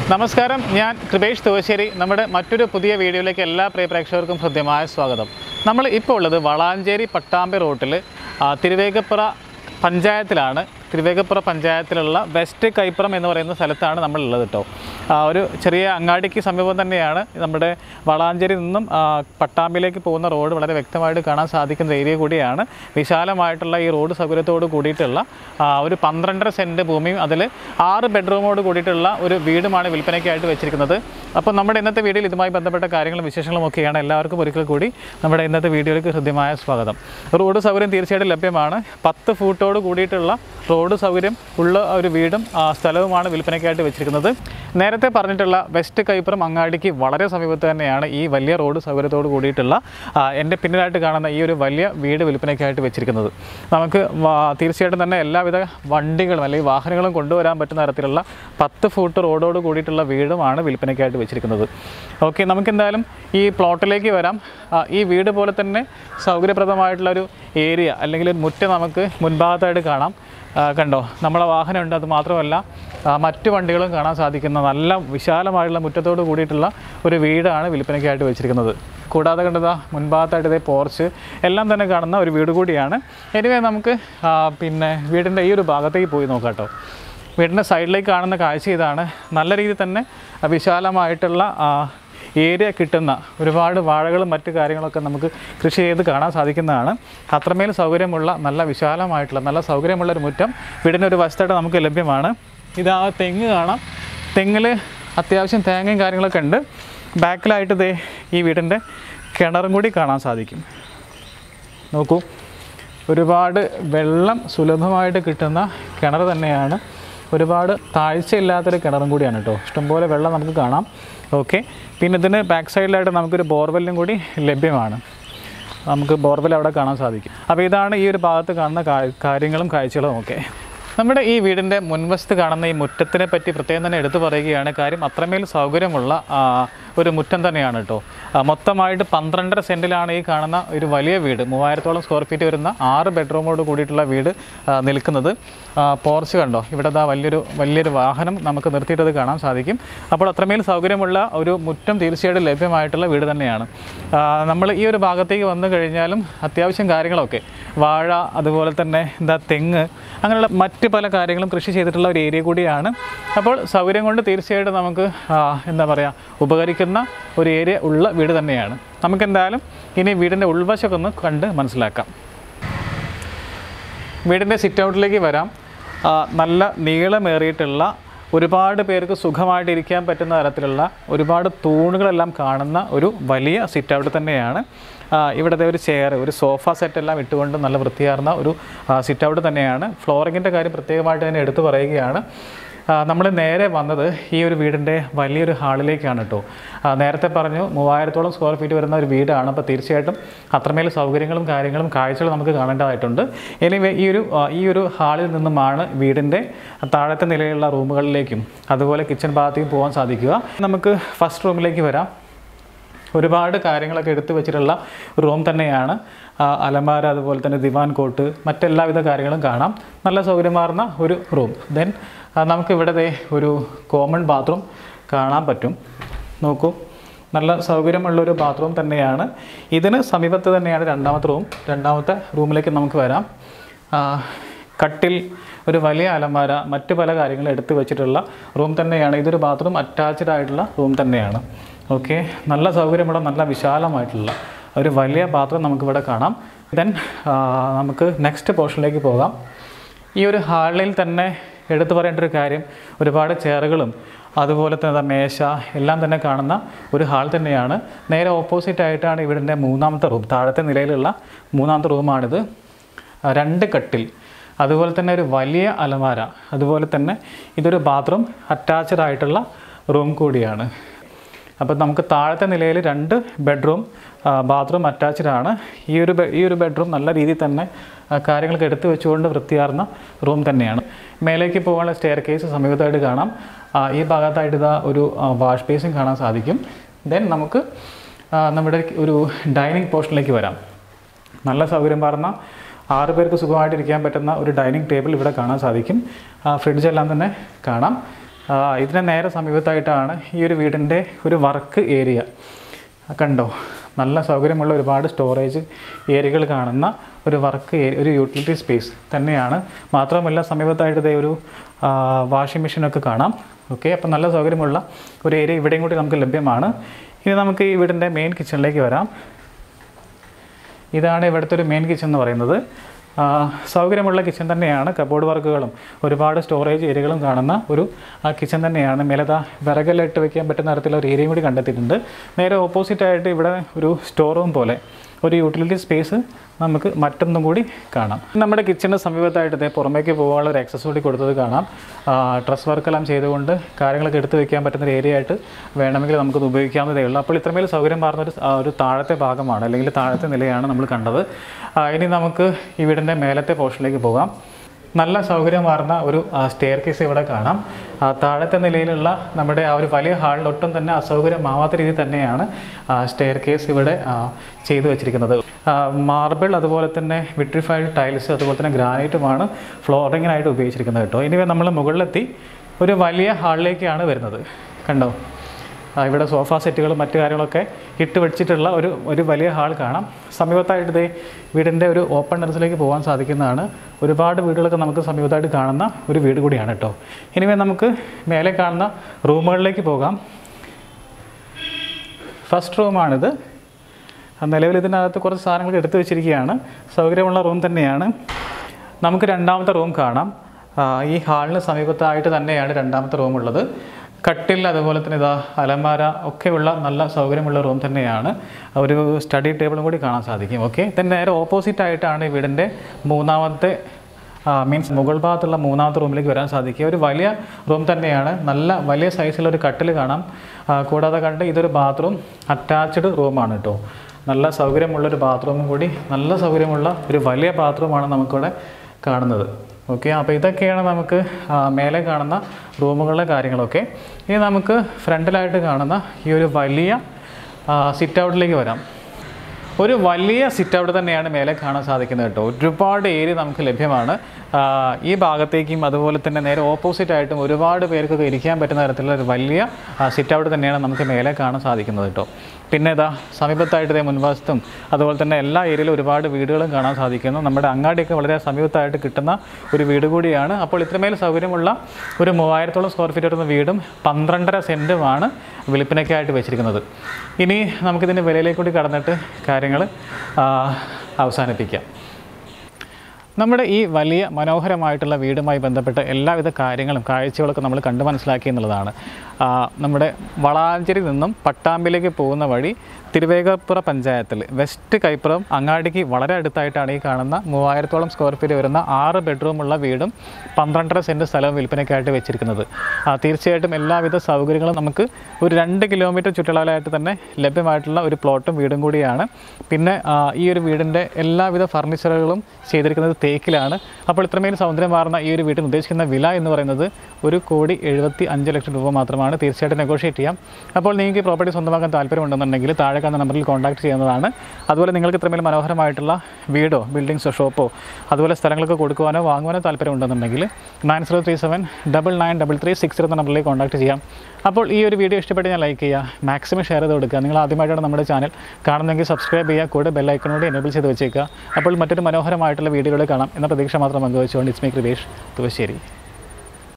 നമസ്കാരം ഞാൻ കൃപേഷ് തുവശ്ശേരി നമ്മുടെ മറ്റൊരു പുതിയ വീഡിയോയിലേക്ക് എല്ലാ പ്രിയ പ്രേക്ഷകർക്കും ഹൃദ്യമായ സ്വാഗതം നമ്മൾ ഇപ്പോൾ ഉള്ളത് വളാഞ്ചേരി പട്ടാമ്പി റോട്ടിൽ ആ, തിരുവേഗപ്പുറ പഞ്ചായത്തിലാണ് തിരുവേഗപ്പുറ പഞ്ചായത്തിലുള്ള വെസ്റ്റ് കൈപ്പുറം എന്ന് പറയുന്ന സ്ഥലത്താണ് നമ്മളുള്ളത് കേട്ടോ ആ, ഒരു ചെറിയ അങ്ങാടിക്ക് സമീപം തന്നെയാണ് നമ്മുടെ വളാഞ്ചേരി നിന്നും ആ, പട്ടാമ്പിലേക്ക് പോകുന്ന റോഡ് വളരെ വ്യക്തമായിട്ട് കാണാൻ സാധിക്കുന്ന ഏരിയ കൂടിയാണ് വിശാലമായിട്ടുള്ള ഈ റോഡ് സൗകര്യത്തോട് കൂടിയിട്ടുള്ള ആ, ഒരു പന്ത്രണ്ടര സെൻറ്റ് ഭൂമിയും അതിൽ ആറ് ബെഡ്റൂമോട് കൂടിയിട്ടുള്ള ഒരു വീടുമാണ് വിൽപ്പനയ്ക്കായിട്ട് വെച്ചിരിക്കുന്നത് അപ്പോൾ നമ്മുടെ ഇന്നത്തെ വീഡിയോയിൽ ഇതുമായി ബന്ധപ്പെട്ട കാര്യങ്ങളും വിശേഷങ്ങളും ഒക്കെയാണ് എല്ലാവർക്കും ഒരിക്കൽ കൂടി നമ്മുടെ ഇന്നത്തെ വീഡിയോയിലേക്ക് ഹൃദ്യമായ സ്വാഗതം റോഡ് സൗകര്യം തീർച്ചയായിട്ടും ലഭ്യമാണ് പത്ത് ഫൂട്ടോട് കൂടിയിട്ടുള്ള റോഡ് സൗകര്യം ഉള്ള ഒരു വീടും ആ, സ്ഥലവുമാണ് വിൽപ്പനയ്ക്കായിട്ട് വെച്ചിരിക്കുന്നത് നേരത്തെ പറഞ്ഞിട്ടുള്ള വെസ്റ്റ് കൈപ്പുറം അങ്ങാടിക്ക് വളരെ സമീപത്ത് തന്നെയാണ് ഈ വലിയ റോഡ് സൗകര്യത്തോട് കൂടിയിട്ടുള്ള ആ, എൻ്റെ പിന്നിലായിട്ട് കാണുന്ന ഈ ഒരു വലിയ വീട് വിൽപ്പനയ്ക്കായിട്ട് വെച്ചിരിക്കുന്നത് നമുക്ക് വാ- തീർച്ചയായിട്ടും തന്നെ എല്ലാവിധ വണ്ടികളും അല്ലെങ്കിൽ വാഹനങ്ങളും കൊണ്ടുവരാൻ പറ്റുന്ന തരത്തിലുള്ള പത്ത് ഫൂട്ട് റോഡോട് കൂടിയിട്ടുള്ള വീടുമാണ് വിൽപ്പനയ്ക്കായിട്ട് വെച്ചിരിക്കുന്നത് ഓക്കെ നമുക്കെന്തായാലും ഈ പ്ലോട്ടിലേക്ക് വരാം ആ, ഈ വീട് പോലെ തന്നെ സൗകര്യപ്രദമായിട്ടുള്ള ഒരു ഏരിയ അല്ലെങ്കിൽ ഒരു മുറ്റം നമുക്ക് മുൻഭാഗത്തായിട്ട് കാണാം ആ, കണ്ടോ നമ്മളെ വാഹനമുണ്ട് അത് മാത്രമല്ല ആ, മറ്റു വണ്ടികളും കാണാൻ സാധിക്കുന്ന നല്ല വിശാലമായിട്ടുള്ള മുറ്റത്തോട് കൂടിയിട്ടുള്ള ഒരു വീടാണ് വിൽപ്പനയ്ക്കായിട്ട് വെച്ചിരിക്കുന്നത് കൂടാതെ കണ്ടതാ മുൻഭാഗത്തായിട്ട് ഇതേ പോർച്ച് എല്ലാം തന്നെ കാണുന്ന ഒരു വീട് കൂടിയാണ് എനിവേ നമുക്ക് ആ, പിന്നെ വീടിൻ്റെ ഈ ഒരു ഭാഗത്തേക്ക് പോയി നോക്കാം കേട്ടോ വീടിൻ്റെ സൈഡിലേക്ക് കാണുന്ന കാഴ്ച ഇതാണ് നല്ല രീതിയിൽ തന്നെ വിശാലമായിട്ടുള്ള ആ, ഏരിയ കിട്ടുന്ന ഒരുപാട് വാഴകളും മറ്റു കാര്യങ്ങളൊക്കെ നമുക്ക് കൃഷി ചെയ്ത് കാണാൻ സാധിക്കുന്നതാണ് അത്രമേൽ സൗകര്യമുള്ള നല്ല വിശാലമായിട്ടുള്ള നല്ല സൗകര്യമുള്ള ഒരു മുറ്റം വീടിൻ്റെ ഒരു വശത്തായിട്ട് നമുക്ക് ലഭ്യമാണ് ഇതാ തെങ്ങ് കാണാം തെങ്ങിൽ അത്യാവശ്യം തേങ്ങയും കാര്യങ്ങളൊക്കെ ഉണ്ട് ബാക്കിലായിട്ട് ദേ ഈ വീടിൻ്റെ കിണറും കൂടി കാണാൻ സാധിക്കും നോക്കൂ ഒരുപാട് വെള്ളം സുലഭമായിട്ട് കിട്ടുന്ന കിണർ തന്നെയാണ് ഒരുപാട് താഴ്ചയില്ലാത്തൊരു കിണറും കൂടിയാണ് കേട്ടോ ഇഷ്ടംപോലെ വെള്ളം നമുക്ക് കാണാം ഓക്കെ പിന്നെ ഇതിന് ബാക്ക് സൈഡിലായിട്ട് നമുക്കൊരു ബോർവെല്ലും കൂടി ലഭ്യമാണ് നമുക്ക് ബോർവെൽ അവിടെ കാണാൻ സാധിക്കും അപ്പോൾ ഇതാണ് ഈ ഒരു ഭാഗത്ത് കാണുന്ന കാ- കാര്യങ്ങളും കാഴ്ചകളും ഒക്കെ നമ്മുടെ ഈ വീടിൻ്റെ മുൻവശത്ത് കാണുന്ന ഈ മുറ്റത്തിനെ പറ്റി പ്രത്യേകം തന്നെ എടുത്തു പറയുകയാണ് കാര്യം അത്രമേൽ സൗകര്യമുള്ള ആ, ഒരു മുറ്റം തന്നെയാണ് കേട്ടോ ആ, മൊത്തമായിട്ട് പന്ത്രണ്ടര സെൻറ്റിലാണ് ഈ കാണുന്ന ഒരു വലിയ വീട് മൂവായിരത്തോളം സ്ക്വയർ ഫീറ്റ് വരുന്ന ആറ് ബെഡ്റൂമോട് കൂടിയിട്ടുള്ള വീട് ആ, നിൽക്കുന്നത് ആ, പോർച്ച് കണ്ടോ ഇവിടെ ദാ വലിയൊരു വലിയൊരു വാഹനം നമുക്ക് നിർത്തിയിട്ടത് കാണാൻ സാധിക്കും അപ്പോൾ അത്രമേൽ സൗകര്യമുള്ള ഒരു മുറ്റം തീർച്ചയായിട്ടും ലഭ്യമായിട്ടുള്ള വീട് തന്നെയാണ് നമ്മൾ ഈ ഒരു ഭാഗത്തേക്ക് വന്നു കഴിഞ്ഞാലും അത്യാവശ്യം കാര്യങ്ങളൊക്കെ വാഴ അതുപോലെ തന്നെ എന്താ തെങ്ങ് അങ്ങനെയുള്ള മറ്റ് പല കാര്യങ്ങളും കൃഷി ചെയ്തിട്ടുള്ള ഒരു ഏരിയ കൂടിയാണ് അപ്പോൾ സൗകര്യം കൊണ്ട് തീർച്ചയായിട്ടും നമുക്ക് ആ, എന്താ പറയുക ഉപകരിക്കുന്ന ഒരു ഏരിയ ഉള്ള വീട് തന്നെയാണ് നമുക്കെന്തായാലും ഇനി വീടിൻ്റെ ഉൾവശമൊക്കെ ഒന്ന് കണ്ട് മനസ്സിലാക്കാം വീടിൻ്റെ സിറ്റ് ഔട്ടിലേക്ക് വരാം ആ, നല്ല നീളമേറിയിട്ടുള്ള ഒരുപാട് പേർക്ക് സുഖമായിട്ട് ഇരിക്കാൻ പറ്റുന്ന തരത്തിലുള്ള ഒരുപാട് തൂണുകളെല്ലാം കാണുന്ന ഒരു വലിയ സിറ്റ് ഔട്ട് തന്നെയാണ് ആ, ഇവിടുത്തെ ഒരു ചെയർ ഒരു സോഫ സെറ്റ് എല്ലാം ഇട്ടുകൊണ്ട് നല്ല വൃത്തിയാർന്ന ഒരു സിറ്റ് ഔട്ട് തന്നെയാണ് ഫ്ലോറിങ്ങിൻ്റെ കാര്യം പ്രത്യേകമായിട്ട് തന്നെ എടുത്തു പറയുകയാണ് നമ്മൾ നേരെ വന്നത് ഈ ഒരു വീടിൻ്റെ വലിയൊരു ഹാളിലേക്കാണ് കേട്ടോ ആ, നേരത്തെ പറഞ്ഞു മൂവായിരത്തോളം സ്ക്വയർ ഫീറ്റ് വരുന്ന ഒരു വീടാണ് അപ്പോൾ തീർച്ചയായിട്ടും അത്രമേൽ സൗകര്യങ്ങളും കാര്യങ്ങളും കാഴ്ചകളും നമുക്ക് കാണേണ്ടതായിട്ടുണ്ട് എനിവേ ഈ ഒരു ആ, ഈ ഒരു ഹാളിൽ നിന്നുമാണ് വീടിൻ്റെ താഴത്തെ നിലയിലുള്ള റൂമുകളിലേക്കും അതുപോലെ കിച്ചൺ ഭാഗത്തേക്കും പോകാൻ സാധിക്കുക നമുക്ക് ഫസ്റ്റ് റൂമിലേക്ക് വരാം ഒരുപാട് കാര്യങ്ങളൊക്കെ എടുത്തു വെച്ചിട്ടുള്ള റൂം തന്നെയാണ് ആ, അലമാര അതുപോലെ തന്നെ ദിവാൻ കോട്ട് മറ്റെല്ലാവിധ കാര്യങ്ങളും കാണാം നല്ല സൗകര്യമാർന്ന ഒരു റൂം ദെൻ നമുക്ക് ഇവിടെ ദേ ഒരു കോമൺ ബാത്റൂം കാണാൻ പറ്റും നോക്കൂ നല്ല സൗകര്യമുള്ളൊരു ബാത്റൂം തന്നെയാണ് ഇതിന് സമീപത്ത് തന്നെയാണ് രണ്ടാമത്തെ റൂം രണ്ടാമത്തെ റൂമിലേക്ക് നമുക്ക് വരാം ആ, കട്ടിൽ ഒരു വലിയ അലമാര മറ്റ് പല കാര്യങ്ങളും എടുത്തു വെച്ചിട്ടുള്ള റൂം തന്നെയാണ് ഇതൊരു ബാത്റൂം അറ്റാച്ച്ഡ് ആയിട്ടുള്ള റൂം തന്നെയാണ് ഓക്കെ നല്ല സൗകര്യമുള്ള നല്ല വിശാലമായിട്ടുള്ള ഒരു വലിയ ബാത്റൂം നമുക്കിവിടെ കാണാം ദെൻ നമുക്ക് നെക്സ്റ്റ് പോർഷനിലേക്ക് പോകാം ഈ ഒരു ഹാളിൽ തന്നെ എടുത്തു പറയേണ്ട ഒരു കാര്യം ഒരുപാട് ചെയറുകളും അതുപോലെ തന്നെ മേശ എല്ലാം തന്നെ കാണുന്ന ഒരു ഹാൾ തന്നെയാണ് നേരെ ഓപ്പോസിറ്റ് ആയിട്ടാണ് ഇവിടുത്തെ മൂന്നാമത്തെ റൂം താഴത്തെ നിലയിലുള്ള മൂന്നാമത്തെ റൂമാണിത് ആ, രണ്ട് കട്ടിൽ അതുപോലെ തന്നെ ഒരു വലിയ അലമാര അതുപോലെ തന്നെ ഇതൊരു ബാത്റൂം അറ്റാച്ച്ഡ് ആയിട്ടുള്ള റൂം കൂടിയാണ് അപ്പോൾ നമുക്ക് താഴത്തെ നിലയിൽ രണ്ട് ബെഡ്റൂം ബാത്റൂം അറ്റാച്ച്ഡ് ആണ് ഈ ഒരു ബെ- ഈ ഒരു ബെഡ്റൂം നല്ല രീതിയിൽ തന്നെ ആ, കാര്യങ്ങളൊക്കെ എടുത്തു വെച്ചുകൊണ്ട് വൃത്തിയാർന്ന റൂം തന്നെയാണ് മേലേക്ക് പോകാനുള്ള സ്റ്റെയർ കേസ് സമീപത്തായിട്ട് കാണാം ആ, ഈ ഭാഗത്തായിട്ട് ഇതാ ഒരു വാഷ് ബേസിൻ കാണാൻ സാധിക്കും ദെൻ നമുക്ക് ആ, നമ്മുടെ ഒരു ഡൈനിങ് പോർഷനിലേക്ക് വരാം നല്ല സൗകര്യം പറഞ്ഞ ആറ് പേർക്ക് സുഖമായിട്ടിരിക്കാൻ പറ്റുന്ന ഒരു ഡൈനിങ് ടേബിൾ ഇവിടെ കാണാൻ സാധിക്കും ആ, ഫ്രിഡ്ജ് എല്ലാം തന്നെ കാണാം ആ, ഇതിന് നേരെ സമീപത്തായിട്ടാണ് ഈ ഒരു വീടിൻ്റെ ഒരു വർക്ക് ഏരിയ കണ്ടോ നല്ല സൗകര്യമുള്ള ഒരുപാട് സ്റ്റോറേജ് ഏരിയകൾ കാണുന്ന ഒരു വർക്ക് ഏരിയ ഒരു യൂട്ടിലിറ്റി സ്പേസ് തന്നെയാണ് മാത്രമല്ല സമീപത്തായിട്ട് ഇതേ ഒരു വാഷിംഗ് മെഷീനൊക്കെ കാണാം ഓക്കെ അപ്പം നല്ല സൗകര്യമുള്ള ഒരു ഏരിയ ഇവിടെയും കൂടി നമുക്ക് ലഭ്യമാണ് ഇനി നമുക്ക് ഈ വീടിൻ്റെ മെയിൻ കിച്ചണിലേക്ക് വരാം ഇതാണ് ഇവിടുത്തെ ഒരു മെയിൻ കിച്ചൺ എന്ന് പറയുന്നത് ആ, സൗകര്യമുള്ള കിച്ചൺ തന്നെയാണ് കബോർഡ് വർക്കുകളും ഒരുപാട് സ്റ്റോറേജ് ഏരിയകളും കാണുന്ന ഒരു ആ കിച്ചൺ തന്നെയാണ് മേലത വിറകെല്ലാം ഇട്ട് വെക്കാൻ പറ്റുന്ന തരത്തിലുള്ള ഒരു ഏരിയയും കൂടി കണ്ടെത്തിയിട്ടുണ്ട് നേരെ ഓപ്പോസിറ്റ് ആയിട്ട് ഇവിടെ ഒരു സ്റ്റോർ റൂം പോലെ ഒരു യൂട്ടിലിറ്റി സ്പേസ് നമുക്ക് മറ്റൊന്നും കൂടി കാണാം നമ്മുടെ കിച്ചണിന് സമീപത്തായിട്ട് ഇതേ പുറമേക്ക് പോകാനുള്ള ഒരു ആക്സസ് കൂടി കൊടുത്തത് കാണാം ഡ്രസ് വർക്കെല്ലാം ചെയ്തുകൊണ്ട് കാര്യങ്ങളൊക്കെ എടുത്തു വെക്കാൻ പറ്റുന്ന ഒരു ഏരിയ ആയിട്ട് വേണമെങ്കിൽ നമുക്കത് ഉപയോഗിക്കാവുന്നതേ ഉള്ളൂ അപ്പോൾ ഇത്രമേൽ സൗകര്യം മാറുന്ന ഒരു ആ, ഒരു താഴത്തെ ഭാഗമാണ് അല്ലെങ്കിൽ താഴത്തെ നിലയാണ് നമ്മൾ കണ്ടത് ആ, ഇനി നമുക്ക് ഈ വീടിൻ്റെ മേലത്തെ പോർഷനിലേക്ക് പോകാം നല്ല സൗകര്യമാർന്ന ഒരു സ്റ്റെയർ കേസ് ഇവിടെ കാണാം ആ, താഴത്തെ നിലയിലുള്ള നമ്മുടെ ആ ഒരു വലിയ ഹാളിൽ ഒട്ടും തന്നെ അസൗകര്യമാവാത്ത രീതിയിൽ തന്നെയാണ് സ്റ്റെയർ കേസ് ഇവിടെ ആ, ചെയ്തു വെച്ചിരിക്കുന്നത് മാർബിൾ അതുപോലെ തന്നെ വിട്രിഫൈഡ് ടൈൽസ് അതുപോലെ തന്നെ ഗ്രാനൈറ്റുമാണ് ഫ്ലോറിങ്ങിനായിട്ട് ഉപയോഗിച്ചിരിക്കുന്നത് കേട്ടോ ഇനി നമ്മൾ മുകളിലെത്തി ഒരു വലിയ ഹാളിലേക്കാണ് വരുന്നത് കണ്ടോ ആ, ഇവിടെ സോഫ സെറ്റുകളും മറ്റു കാര്യങ്ങളൊക്കെ ഇട്ട് വെച്ചിട്ടുള്ള ഒരു ഒരു വലിയ ഹാൾ കാണാം സമീപത്തായിട്ട് ഇതേ വീടിൻ്റെ ഒരു ഓപ്പൺ ടെറസിലേക്ക് പോകാൻ സാധിക്കുന്നതാണ് ഒരുപാട് വീടുകളൊക്കെ നമുക്ക് സമീപത്തായിട്ട് കാണുന്ന ഒരു വീട് കൂടിയാണ് കേട്ടോ ഇനിമേ നമുക്ക് മേലെ കാണുന്ന റൂമുകളിലേക്ക് പോകാം ഫസ്റ്റ് റൂമാണിത് നിലവിൽ ഇതിനകത്ത് കുറച്ച് സാധനങ്ങൾ എടുത്തു വെച്ചിരിക്കുകയാണ് സൗകര്യമുള്ള റൂം തന്നെയാണ് നമുക്ക് രണ്ടാമത്തെ റൂം കാണാം ആ, ഈ ഹാളിന് സമീപത്തായിട്ട് തന്നെയാണ് രണ്ടാമത്തെ റൂം ഉള്ളത് കട്ടിൽ അതുപോലെ തന്നെ ഇതാ അലമാര ഒക്കെയുള്ള നല്ല സൗകര്യമുള്ള റൂം തന്നെയാണ് ഒരു സ്റ്റഡി ടേബിളും കൂടി കാണാൻ സാധിക്കും ഓക്കെ then നേരെ ഓപ്പോസിറ്റ് ആയിട്ടാണ് ഈ വീടിൻ്റെ മൂന്നാമത്തെ മീൻസ് മുകൾ ഭാഗത്തുള്ള മൂന്നാമത്തെ റൂമിലേക്ക് വരാൻ സാധിക്കുക ഒരു വലിയ റൂം തന്നെയാണ് നല്ല വലിയ സൈസിലുള്ള ഒരു കട്ടിൽ കാണാം ആ, കൂടാതെ കണ്ട് ഇതൊരു ബാത്റൂം അറ്റാച്ച്ഡ് റൂമാണ് കേട്ടോ നല്ല സൗകര്യമുള്ളൊരു ബാത്റൂമും കൂടി നല്ല സൗകര്യമുള്ള ഒരു വലിയ ബാത്റൂമാണ് നമുക്കിവിടെ കാണുന്നത് ഓക്കെ അപ്പോൾ ഇതൊക്കെയാണ് നമുക്ക് ആ, മേലെ കാണുന്ന റൂമുകളുടെ കാര്യങ്ങളൊക്കെ ഇനി നമുക്ക് ഫ്രണ്ടിലായിട്ട് കാണുന്ന ഈ ഒരു വലിയ സിറ്റ് ഔട്ടിലേക്ക് വരാം ഒരു വലിയ സിറ്റ് ഔട്ട് തന്നെയാണ് മേലെ കാണാൻ സാധിക്കുന്നത് കേട്ടോ ഒരുപാട് ഏരിയ നമുക്ക് ലഭ്യമാണ് ആ, ഈ ഭാഗത്തേക്കും അതുപോലെ തന്നെ നേരെ ഓപ്പോസിറ്റ് ആയിട്ടും ഒരുപാട് പേർക്കൊക്കെ ഇരിക്കാൻ പറ്റുന്ന തരത്തിലുള്ള ഒരു വലിയ സിറ്റ് ഔട്ട് തന്നെയാണ് നമുക്ക് മേലെ കാണാൻ സാധിക്കുന്നത് കേട്ടോ പിന്നെ ഇതാ സമീപത്തായിട്ട് ഇതേ മുൻവശത്തും അതുപോലെ തന്നെ എല്ലാ ഏരിയയിലും ഒരുപാട് വീടുകളും കാണാൻ സാധിക്കുന്നു നമ്മുടെ അങ്ങാടിയൊക്കെ വളരെ സമീപത്തായിട്ട് കിട്ടുന്ന ഒരു വീട് കൂടിയാണ് അപ്പോൾ ഇത്രമേൽ സൗകര്യമുള്ള ഒരു മൂവായിരത്തോളം സ്ക്വയർ ഫീറ്റ് വരുന്ന വീടും പന്ത്രണ്ടര സെൻറ്റുമാണ് വിൽപ്പനയ്ക്കായിട്ട് വെച്ചിരിക്കുന്നത് ഇനി നമുക്കിതിൻ്റെ വിലയിലേക്ക് കൂടി കടന്നിട്ട് കാര്യങ്ങൾ അവസാനിപ്പിക്കാം നമ്മുടെ ഈ വലിയ മനോഹരമായിട്ടുള്ള വീടുമായി ബന്ധപ്പെട്ട എല്ലാവിധ കാര്യങ്ങളും കാഴ്ചകളൊക്കെ നമ്മൾ കണ്ടു മനസ്സിലാക്കി എന്നുള്ളതാണ് ആ, നമ്മുടെ വളാഞ്ചേരി നിന്നും പട്ടാമ്പിലേക്ക് പോകുന്ന വഴി തിരുവേഗപ്പുറ പഞ്ചായത്തിൽ വെസ്റ്റ് കൈപ്പുറം അങ്ങാടിക്ക് വളരെ അടുത്തായിട്ടാണ് ഈ കാണുന്ന മൂവായിരത്തോളം സ്ക്വയർ ഫീറ്റ് വരുന്ന ആറ് ബെഡ്റൂമുള്ള വീടും പന്ത്രണ്ടര സെൻറ്റ് സ്ഥലവും വിൽപ്പനയ്ക്കായിട്ട് വെച്ചിരിക്കുന്നത് ആ, തീർച്ചയായിട്ടും എല്ലാവിധ സൗകര്യങ്ങളും നമുക്ക് ഒരു രണ്ട് കിലോമീറ്റർ ചുറ്റളവിലായിട്ട് തന്നെ ലഭ്യമായിട്ടുള്ള ഒരു പ്ലോട്ടും വീടും കൂടിയാണ് പിന്നെ ആ, ഈ ഒരു വീടിൻ്റെ എല്ലാവിധ ഫർണിച്ചറുകളും ചെയ്തിരിക്കുന്നത് തേക്കിലാണ് അപ്പോൾ ഇത്രമേൽ സൗന്ദര്യമാർന്ന ഈ ഒരു വീട്ടിന് ഉദ്ദേശിക്കുന്ന വില എന്ന് പറയുന്നത് ഒരു കോടി എഴുപത്തി അഞ്ച് ലക്ഷം രൂപ മാത്രമാണ് തീർച്ചയായിട്ടും നെഗോഷിയേറ്റ് ചെയ്യാം അപ്പോൾ നിങ്ങൾക്ക് ഈ പ്രോപ്പർട്ടി സ്വന്തമാക്കാൻ താല്പര്യമുണ്ടെന്നുണ്ടെങ്കിൽ താഴെ കാണുന്ന നമ്പറിൽ കോൺടാക്ട് ചെയ്യുന്നതാണ് അതുപോലെ നിങ്ങൾക്ക് ഇത്രമേൽ മനോഹരമായിട്ടുള്ള വീടോ ബിൽഡിങ്സോ ഷോപ്പോ അതുപോലെ സ്ഥലങ്ങളൊക്കെ കൊടുക്കുവാനോ വാങ്ങുവാനോ താല്പര്യമുണ്ടെന്നുണ്ടെങ്കിൽ nine zero three seven double nine double three six എന്ന നമ്പറിലേക്ക് കോൺടാക്ട് ചെയ്യാം അപ്പോൾ ഈ ഒരു വീഡിയോ ഇഷ്ടപ്പെട്ട് ഞാൻ ലൈക്ക് ചെയ്യുക മാക്സിമം ഷെയർ ചെയ്ത് കൊടുക്കുക നിങ്ങൾ ആദ്യമായിട്ടാണ് നമ്മുടെ ചാനൽ കാണുന്നെങ്കിൽ സബ്സ്ക്രൈബ് ചെയ്യുക കൂടെ ബെല്ലൈക്കണോട് എനേബിൾ ചെയ്ത് വെച്ചേക്കുക അപ്പോൾ മറ്റൊരു മനോഹരമായിട്ടുള്ള വീഡിയോകൾ കാണാം എന്ന പ്രതീക്ഷ മാത്രം പങ്കുവെച്ചുകൊണ്ട് ഇസ്മി കൃപേഷ് തുവശ്ശേരി